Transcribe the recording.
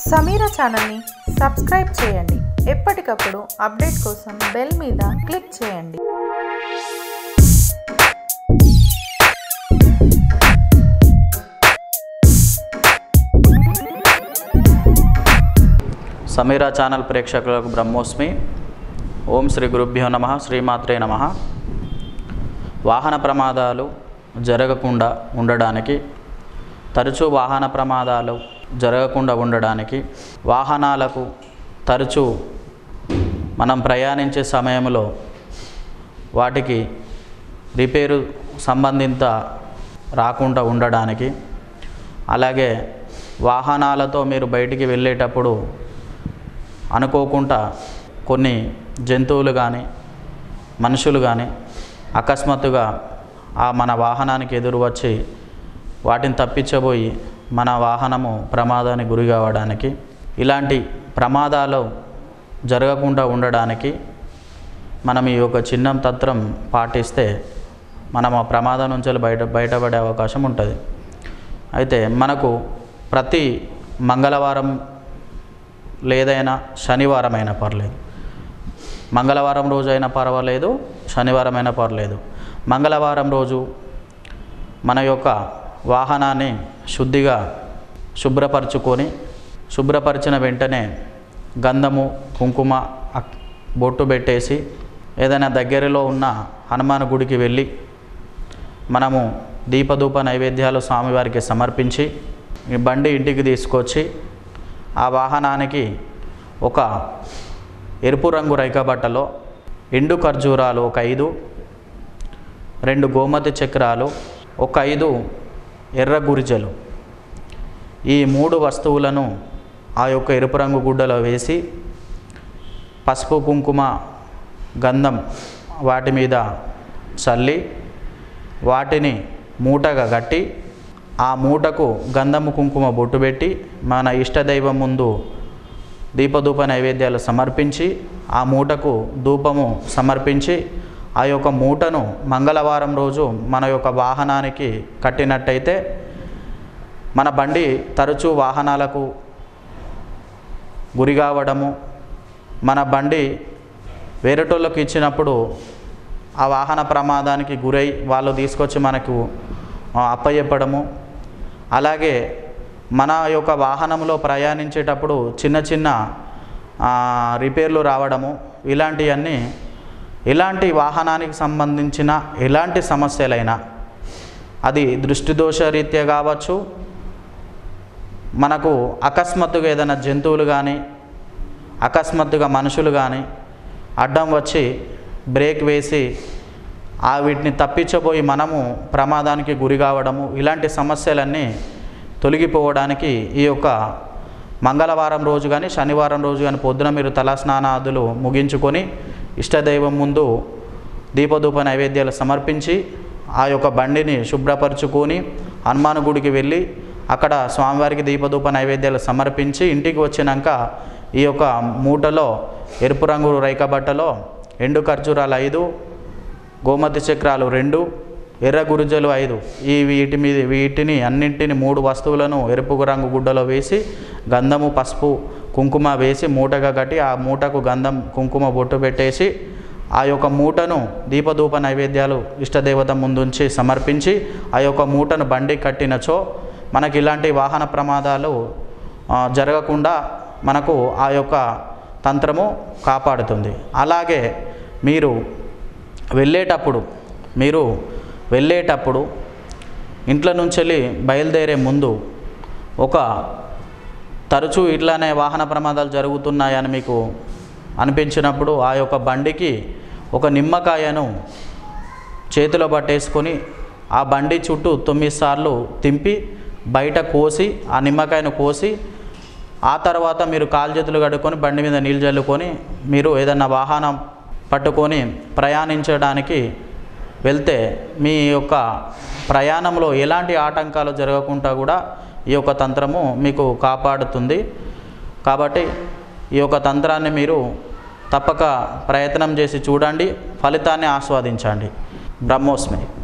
సమీరా ఛానల్ని సబ్స్క్రైబ్ చేయండి ఎప్పటికప్పుడు అప్డేట్ కోసం బెల్ మీద క్లిక్ చేయండి సమీరా ఛానల్ ప్రేక్షకులకు బ్రహ్మోస్మి ఓం శ్రీ గురుభ్యో నమ శ్రీమాత్రే నమ వాహన ప్రమాదాలు జరగకుండా ఉండడానికి తరచూ వాహన ప్రమాదాలు జరగకుండా ఉండడానికి వాహనాలకు తరచూ మనం ప్రయాణించే సమయంలో వాటికి రిపేరు సంబంధిత రాకుండా ఉండడానికి అలాగే వాహనాలతో మీరు బయటికి వెళ్ళేటప్పుడు అనుకోకుండా కొన్ని జంతువులు కానీ మనుషులు కానీ అకస్మాత్తుగా ఆ మన వాహనానికి ఎదురు వచ్చి వాటిని తప్పించబోయి మన వాహనము ప్రమాదానికి గురి కావడానికి ఇలాంటి ప్రమాదాలు జరగకుండా ఉండడానికి మనం ఈ యొక్క చిన్న తంత్రం పాటిస్తే మనం ఆ ప్రమాదం నుంచి బయట బయటపడే అవకాశం ఉంటుంది అయితే మనకు ప్రతి మంగళవారం లేదైనా శనివారం అయినా పర్లేదు మంగళవారం రోజు అయినా పర్వాలేదు శనివారం అయినా పర్లేదు మంగళవారం రోజు మన యొక్క వాహనాన్ని శుద్ధిగా శుభ్రపరచుకొని శుభ్రపరిచిన వెంటనే గంధము కుంకుమ అక్- బొట్టు పెట్టేసి ఏదైనా దగ్గరలో ఉన్న హనుమాన్ గుడికి వెళ్ళి మనము దీపధూప నైవేద్యాలు స్వామివారికి సమర్పించి ఈ బండి ఇంటికి తీసుకొచ్చి ఆ వాహనానికి ఒక ఎరుపు రంగు రైకబట్టలో ఎండు ఖర్జూరాలు ఒక ఐదు రెండు గోమతి చక్రాలు ఒక ఐదు ఎర్ర గురిజలు ఈ మూడు వస్తువులను ఆ యొక్క ఎరుపు రంగు గుడ్డలో వేసి పసుపు కుంకుమ గంధం వాటి మీద చల్లి వాటిని మూటగా కట్టి ఆ మూటకు గంధము కుంకుమ బొట్టు పెట్టి మన ఇష్టదైవం ముందు దీపధూప నైవేద్యాలు సమర్పించి ఆ మూటకు ధూపము సమర్పించి ఆ యొక్క మూటను మంగళవారం రోజు మన యొక్క వాహనానికి కట్టినట్టయితే మన బండి తరచూ వాహనాలకు గురి కావడము మన బండి వేరేటోళ్ళకి ఇచ్చినప్పుడు ఆ వాహన ప్రమాదానికి గురై వాళ్ళు తీసుకొచ్చి మనకు ఆ, అప్పచెప్పడము అలాగే మన యొక్క వాహనంలో ప్రయాణించేటప్పుడు చిన్న చిన్న ఆ, రిపేర్లు రావడము ఇలాంటివన్నీ ఎలాంటి వాహనానికి సంబంధించిన ఎలాంటి సమస్యలైనా అది దృష్టి దోషరీత్యా కావచ్చు మనకు అకస్మాత్తుగా ఏదైనా జంతువులు కానీ అకస్మాత్తుగా మనుషులు కానీ అడ్డం వచ్చి బ్రేక్ వేసి ఆ వీటిని తప్పించబోయి మనము ప్రమాదానికి గురి కావడము ఇలాంటి సమస్యలన్నీ తొలగిపోవడానికి ఈ యొక్క మంగళవారం రోజు కానీ శనివారం రోజు కానీ పొద్దున మీరు తలస్నానాదులు ముగించుకొని ఇష్టదైవం ముందు దీపధూప నైవేద్యాలు సమర్పించి ఆ యొక్క బండిని శుభ్రపరచుకొని హనుమాన్ గుడికి వెళ్ళి అక్కడ స్వామివారికి దీపధూప నైవేద్యాలు సమర్పించి ఇంటికి వచ్చినాక ఈ యొక్క మూటలో ఎరుపు రంగు రైకబట్టలో ఎండు ఖర్జూరాలు ఐదు గోమతి చక్రాలు రెండు ఎర్ర గురుజలు ఐదు ఈ వీటి మీద వీటిని అన్నింటిని మూడు వస్తువులను ఎరుపు రంగు గుడ్డలో వేసి గంధము పసుపు కుంకుమ వేసి మూటగా కట్టి ఆ మూటకు గంధం కుంకుమ బొట్టు పెట్టేసి ఆ యొక్క మూటను దీపధూప నైవేద్యాలు ఇష్టదేవత ముందుంచి సమర్పించి ఆ యొక్క మూటను బండి కట్టినచో మనకి ఇలాంటి వాహన ప్రమాదాలు ఆ, జరగకుండా మనకు ఆ యొక్క తంత్రము కాపాడుతుంది అలాగే మీరు వెళ్ళేటప్పుడు మీరు వెళ్ళేటప్పుడు ఇంట్లో నుంచి వెళ్ళి బయలుదేరే ముందు ఒక తరచూ ఇట్లానే వాహన ప్రమాదాలు జరుగుతున్నాయని మీకు అనిపించినప్పుడు ఆ యొక్క బండికి ఒక నిమ్మకాయను చేతిలో పట్టేసుకొని ఆ బండి చుట్టూ తొమ్మిది సార్లు తింపి బయట కోసి ఆ నిమ్మకాయను కోసి ఆ తర్వాత మీరు కాలు చేతులు కడుక్కొని బండి మీద నీళ్ళు చల్లుకొని మీరు ఏదన్నా వాహనం పట్టుకొని ప్రయాణించడానికి వెళ్తే మీ యొక్క ప్రయాణంలో ఎలాంటి ఆటంకాలు జరగకుండా కూడా ఈ యొక్క తంత్రము మీకు కాపాడుతుంది కాబట్టి ఈ యొక్క తంత్రాన్ని మీరు తప్పక ప్రయత్నం చేసి చూడండి ఫలితాన్ని ఆస్వాదించండి బ్రహ్మోస్మి